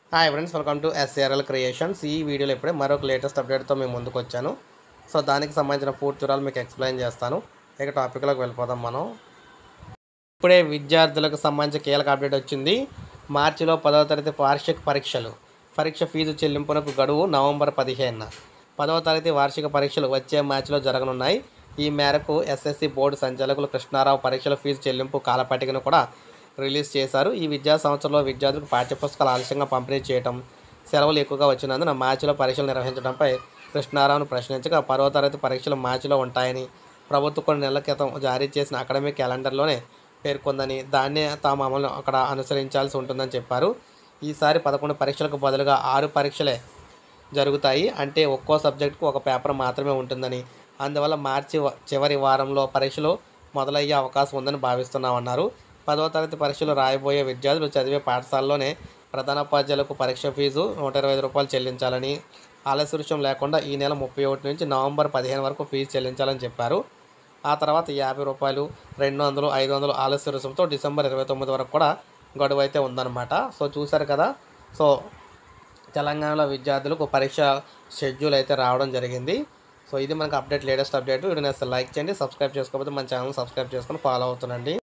hi friends welcome to SRL creations ఈ వీడియోలో ఇప్పుడే మరొక లేటెస్ట్ అప్డేట్తో మేము ముందుకు వచ్చాను సో దానికి సంబంధించిన పూర్తి వివరాలు మీకు ఎక్స్ప్లెయిన్ చేస్తాను ఇక టాపిక్లోకి వెళ్ళిపోదాం మనం ఇప్పుడే విద్యార్థులకు సంబంధించి కీలక అప్డేట్ వచ్చింది మార్చిలో పదవ తరగతి వార్షిక పరీక్షలు పరీక్ష ఫీజు చెల్లింపునకు గడువు నవంబర్ పదిహేనున పదవ తరగతి వార్షిక పరీక్షలు వచ్చే మార్చిలో జరగనున్నాయి ఈ మేరకు ఎస్ఎస్సి బోర్డు సంచాలకులు కృష్ణారావు పరీక్షల ఫీజు చెల్లింపు కాలపట్టికను కూడా రిలీజ్ చేశారు ఈ విద్యా సంవత్సరంలో విద్యార్థులకు పాఠ్యపుస్తకాలు ఆలస్యంగా పంపిణీ చేయడం సెలవులు ఎక్కువగా వచ్చినందున మార్చిలో పరీక్షలు నిర్వహించడంపై కృష్ణారావును ప్రశ్నించగా పదవ తరగతి పరీక్షలు మార్చిలో ఉంటాయని ప్రభుత్వం కొన్ని నెలల క్రితం జారీ చేసిన అకాడమిక్ క్యాలెండర్లోనే పేర్కొందని దాన్నే తాము అమలు అక్కడ అనుసరించాల్సి ఉంటుందని చెప్పారు ఈసారి పదకొండు పరీక్షలకు బదులుగా ఆరు పరీక్షలే జరుగుతాయి అంటే ఒక్కో సబ్జెక్టుకు ఒక పేపర్ మాత్రమే ఉంటుందని అందువల్ల మార్చి వ- చివరి వారంలో పరీక్షలు మొదలయ్యే అవకాశం ఉందని భావిస్తున్నామన్నారు పదవ తరగతి పరీక్షలు రాయబోయే విద్యార్థులు చదివే పాఠశాలలోనే ప్రధానోపాధ్యాయులకు పరీక్ష ఫీజు నూట ఇరవై ఐదు రూపాయలు చెల్లించాలని ఆలస్య విషయం లేకుండా ఈ నెల ముప్పై ఒకటి నుంచి నవంబర్ పదిహేను వరకు ఫీజు చెల్లించాలని చెప్పారు ఆ తర్వాత యాభై రూపాయలు రెండు వందలు ఐదు వందలు ఆలస్య రుసుముతో డిసెంబర్ ఇరవై తొమ్మిది వరకు కూడా గడువు అయితే ఉందన్నమాట సో చూశారు కదా సో తెలంగాణలో విద్యార్థులకు పరీక్ష షెడ్యూల్ అయితే రావడం జరిగింది సో ఇది మనకు update latest update video like చేయండి సబ్స్క్రైబ్ చేసుకోకపోతే మన ఛానల్ సబ్స్క్రైబ్ చేసుకొని ఫాలో అవుతుండండి